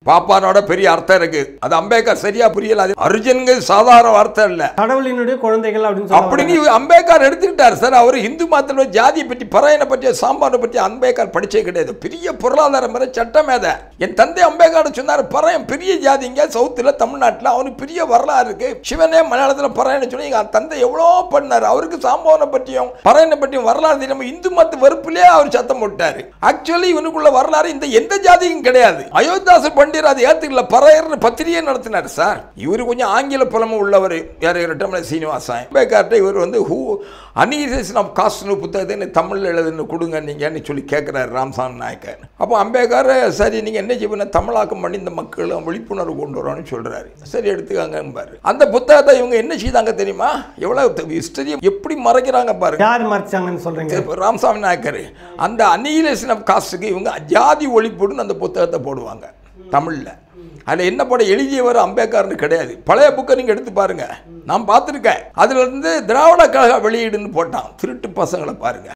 பாப்பானோட பெரிய அர்த்தம் இருக்கு அது அம்பேத்கர் சரியா புரியல அது அர்ஜுனுங்க சாதாரண அர்த்தம் இல்ல கடவுளினுடைய குழந்தைகள் அப்படின்னு சொல்ல அப்படின்னு அம்பேத்கர் எடுத்துக்கிட்டார் சார் அவர் இந்து மதத்துல ஜாதியை பற்றி பறையனை பற்றி சாம்பாரை பற்றி அம்பேத்கர் படிச்சே கிடையாது பெரிய பொருளாதார முறை சட்டமேத என் தந்தை அம்பேத்கர் சொன்னார் பறையன் பெரிய ஜாதிங்க சவுத்துல தமிழ்நாட்டுல அவனுக்கு பெரிய வரலாறு இருக்கு சிவனே மலையாளத்துல பறையனை சொல்லி எங்க தந்தை எவ்வளோ பண்ணாரு அவருக்கு சாம்பவனை பற்றியும் பறையனை பற்றியும் வரலாறு தெரியாம இந்து மத வெறுப்பிலே அவர் சத்தம் போட்டாரு ஆக்சுவலி இவனுக்குள்ள வரலாறு இந்த எந்த ஜாதியும் கிடையாது அயோத்தியாச பண்டிதர் அதை ஏத்துக்கல பறையர்னு பத்திரிகை நடத்தினார் சார் இவரு கொஞ்சம் ஆங்கில புலமை உள்ளவர் யார் இரட்டமலை சீனிவாசன் அம்பேத்கர்ட்ட இவர் வந்து ஹூ அனிகேஷன் ஆஃப் காஸ்ட்னு புத்தகத்தை தமிழில் எழுதுன்னு கொடுங்க நீங்கன்னு சொல்லி கேட்குறாரு ராம்சாமி நாயக்கர் அப்போ அம்பேத்கர் சரி நீங்கள் என்ன செய்வீங்க தமிழாக்கம் பண்ணி இந்த மக்கள் விழிப்புணர்வு கொண்டு வரோன்னு சொல்கிறாரு சரி எடுத்துக்காங்கன்னு அந்த புத்தகத்தை இவங்க என்ன செய்தாங்க தெரியுமா எவ்வளோ ஹிஸ்டரி எப்படி மறைக்கிறாங்க பாருங்க யார் மறைச்சாங்கன்னு சொல்றீங்க இப்ப ராமசாமி நாயக்கர் அந்த அனிகிலேஷன் ஆஃப் காஸ்ட்டுக்கு இவங்க ஜாதி ஒழிப்புன்னு அந்த புத்தகத்தை போடுவாங்க தமிழில் அதில் என்ன படம் எழுதியவர் அம்பேத்கர்னு கிடையாது பழைய புக்கை நீங்கள் எடுத்து பாருங்க நான் பார்த்துருக்கேன் அதுல இருந்து திராவிட கழக வெளியீடுன்னு போட்டான் திருட்டு பசங்களை பாருங்க